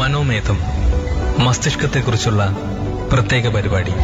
മനോമേധം മസ്തിഷ്കത്തെക്കുറിച്ചുള്ള പ്രത്യേക പരിപാടി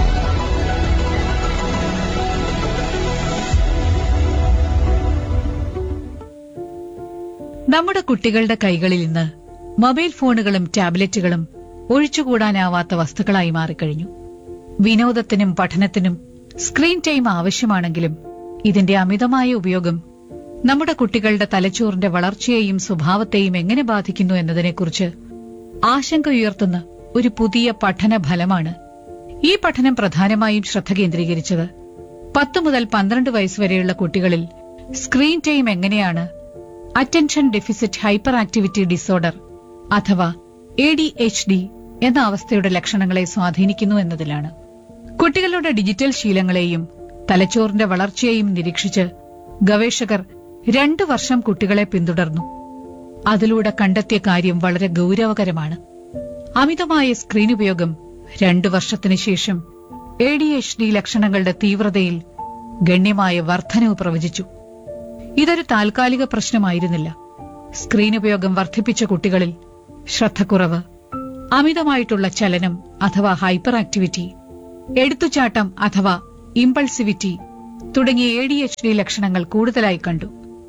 നമ്മുടെ കുട്ടികളുടെ കൈകളിൽ ഇന്ന് മൊബൈൽ ഫോണുകളും ടാബ്ലറ്റുകളും ഒഴിച്ചുകൂടാനാവാത്ത വസ്തുക്കളായി മാറിക്കഴിഞ്ഞു വിനോദത്തിനും പഠനത്തിനും സ്ക്രീൻ ടൈം ആവശ്യമാണെങ്കിലും ഇതിന്റെ അമിതമായ ഉപയോഗം നമ്മുടെ കുട്ടികളുടെ തലച്ചോറിന്റെ വളർച്ചയെയും സ്വഭാവത്തെയും എങ്ങനെ ബാധിക്കുന്നു എന്നതിനെക്കുറിച്ച് ആശങ്കയുയർത്തുന്ന ഒരു പുതിയ പഠന ഫലമാണ് ഈ പഠനം പ്രധാനമായും ശ്രദ്ധ കേന്ദ്രീകരിച്ചത് പത്ത് മുതൽ പന്ത്രണ്ട് വയസ്സുവരെയുള്ള കുട്ടികളിൽ സ്ക്രീൻ ടൈം എങ്ങനെയാണ് attention deficit hyperactivity disorder അഥവാ എ ഡി എച്ച് ഡി എന്ന അവസ്ഥയുടെ ലക്ഷണങ്ങളെ സ്വാധീനിക്കുന്നു എന്നതിലാണ് കുട്ടികളുടെ ഡിജിറ്റൽ ശീലങ്ങളെയും തലച്ചോറിന്റെ വളർച്ചയെയും നിരീക്ഷിച്ച് ഗവേഷകർ രണ്ടു വർഷം കുട്ടികളെ പിന്തുടർന്നു അതിലൂടെ കണ്ടെത്തിയ കാര്യം വളരെ ഗൗരവകരമാണ് അമിതമായ സ്ക്രീൻ ഉപയോഗം രണ്ടു വർഷത്തിനു ശേഷം എ ഡി എച്ച് ഡി ലക്ഷണങ്ങളുടെ തീവ്രതയിൽ ഗണ്യമായ വർധനവ് പ്രവചിച്ചു ഇതൊരു താൽക്കാലിക പ്രശ്നമായിരുന്നില്ല സ്ക്രീൻ ഉപയോഗം വർദ്ധിപ്പിച്ച കുട്ടികളിൽ ശ്രദ്ധക്കുറവ് അമിതമായിട്ടുള്ള ചലനം അഥവാ ഹൈപ്പർ ആക്ടിവിറ്റി എടുത്തുചാട്ടം അഥവാ ഇമ്പൾസിവിറ്റി തുടങ്ങിയ എ ഡി എച്ച് ഡി ലക്ഷണങ്ങൾ കൂടുതലായി കണ്ടു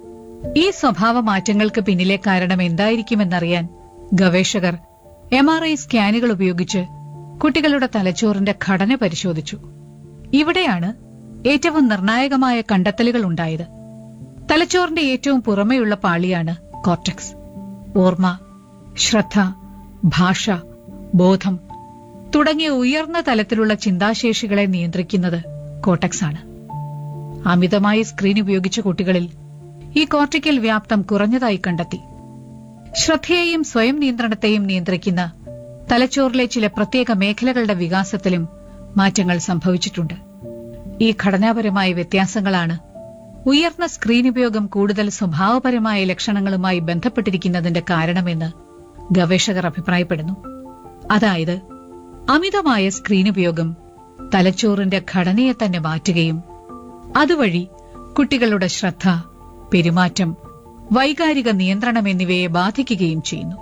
ഈ സ്വഭാവ മാറ്റങ്ങൾക്ക് പിന്നിലെ കാരണം എന്തായിരിക്കുമെന്നറിയാൻ ഗവേഷകർ എം ആർ ഐ സ്കാനുകൾ ഉപയോഗിച്ച് കുട്ടികളുടെ തലച്ചോറിന്റെ ഘടന പരിശോധിച്ചു ഇവിടെയാണ് ഏറ്റവും നിർണായകമായ കണ്ടെത്തലുകൾ ഉണ്ടായത് തലച്ചോറിന്റെ ഏറ്റവും പുറമെയുള്ള പാളിയാണ് കോർട്ടക്സ് ഓർമ്മ ശ്രദ്ധ ഭാഷ ബോധം തുടങ്ങിയ ഉയർന്ന തലത്തിലുള്ള ചിന്താശേഷികളെ നിയന്ത്രിക്കുന്നത് കോട്ടക്സ് ആണ് അമിതമായി സ്ക്രീൻ ഉപയോഗിച്ച കുട്ടികളിൽ ഈ കോർട്ടിക്കൽ വ്യാപ്തം കുറഞ്ഞതായി കണ്ടെത്തി ശ്രദ്ധയെയും സ്വയം നിയന്ത്രണത്തെയും നിയന്ത്രിക്കുന്ന തലച്ചോറിലെ ചില പ്രത്യേക മേഖലകളുടെ വികാസത്തിലും മാറ്റങ്ങൾ സംഭവിച്ചിട്ടുണ്ട് ഈ ഘടനാപരമായ വ്യത്യാസങ്ങളാണ് ഉയർന്ന സ്ക്രീൻ ഉപയോഗം കൂടുതൽ സ്വഭാവപരമായ ലക്ഷണങ്ങളുമായി ബന്ധപ്പെട്ടിരിക്കുന്നതിന്റെ കാരണമെന്ന് ഗവേഷകർ അഭിപ്രായപ്പെടുന്നു അതായത് അമിതമായ സ്ക്രീൻ ഉപയോഗം തലച്ചോറിന്റെ ഘടനയെ തന്നെ മാറ്റുകയും അതുവഴി കുട്ടികളുടെ ശ്രദ്ധ പെരുമാറ്റം വൈകാരിക നിയന്ത്രണം എന്നിവയെ ബാധിക്കുകയും ചെയ്യുന്നു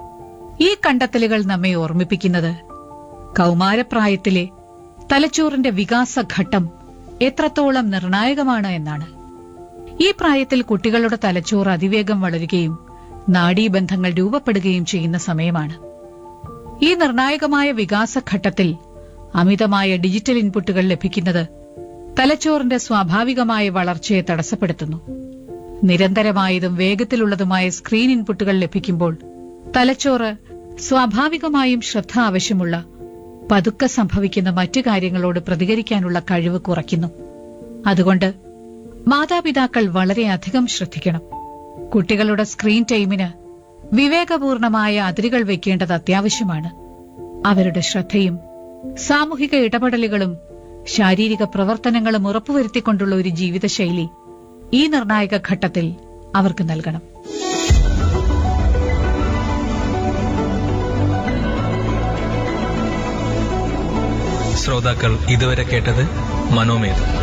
ഈ കണ്ടെത്തലുകൾ നമ്മെ ഓർമ്മിപ്പിക്കുന്നത് കൗമാരപ്രായത്തിലെ തലച്ചോറിന്റെ വികാസഘട്ടം എത്രത്തോളം നിർണായകമാണ് എന്നാണ് ഈ പ്രായത്തിൽ കുട്ടികളുടെ തലച്ചോറ് അതിവേഗം വളരുകയും നാഡീബന്ധങ്ങൾ രൂപപ്പെടുകയും ചെയ്യുന്ന സമയമാണ് ഈ നിർണായകമായ വികാസഘട്ടത്തിൽ അമിതമായ ഡിജിറ്റൽ ഇൻപുട്ടുകൾ ലഭിക്കുന്നത് തലച്ചോറിന്റെ സ്വാഭാവികമായ വളർച്ചയെ തടസ്സപ്പെടുത്തുന്നു നിരന്തരമായതും വേഗത്തിലുള്ളതുമായ സ്ക്രീൻ ഇൻപുട്ടുകൾ ലഭിക്കുമ്പോൾ തലച്ചോറ് സ്വാഭാവികമായും ശ്രദ്ധ ആവശ്യമുള്ള പതുക്കെ സംഭവിക്കുന്ന മറ്റു കാര്യങ്ങളോട് പ്രതികരിക്കാനുള്ള കഴിവ് കുറയ്ക്കുന്നു അതുകൊണ്ട് മാതാപിതാക്കൾ വളരെയധികം ശ്രദ്ധിക്കണം കുട്ടികളുടെ സ്ക്രീൻ ടൈമിന് വിവേകപൂർണമായ അതിരുകൾ വെക്കേണ്ടത് അത്യാവശ്യമാണ് അവരുടെ ശ്രദ്ധയും സാമൂഹിക ഇടപെടലുകളും ശാരീരിക പ്രവർത്തനങ്ങളും ഉറപ്പുവരുത്തിക്കൊണ്ടുള്ള ഒരു ജീവിതശൈലി ഈ നിർണായക ഘട്ടത്തിൽ അവർക്ക് നൽകണം ശ്രോതാക്കൾ ഇതുവരെ കേട്ടത് മനോമേധം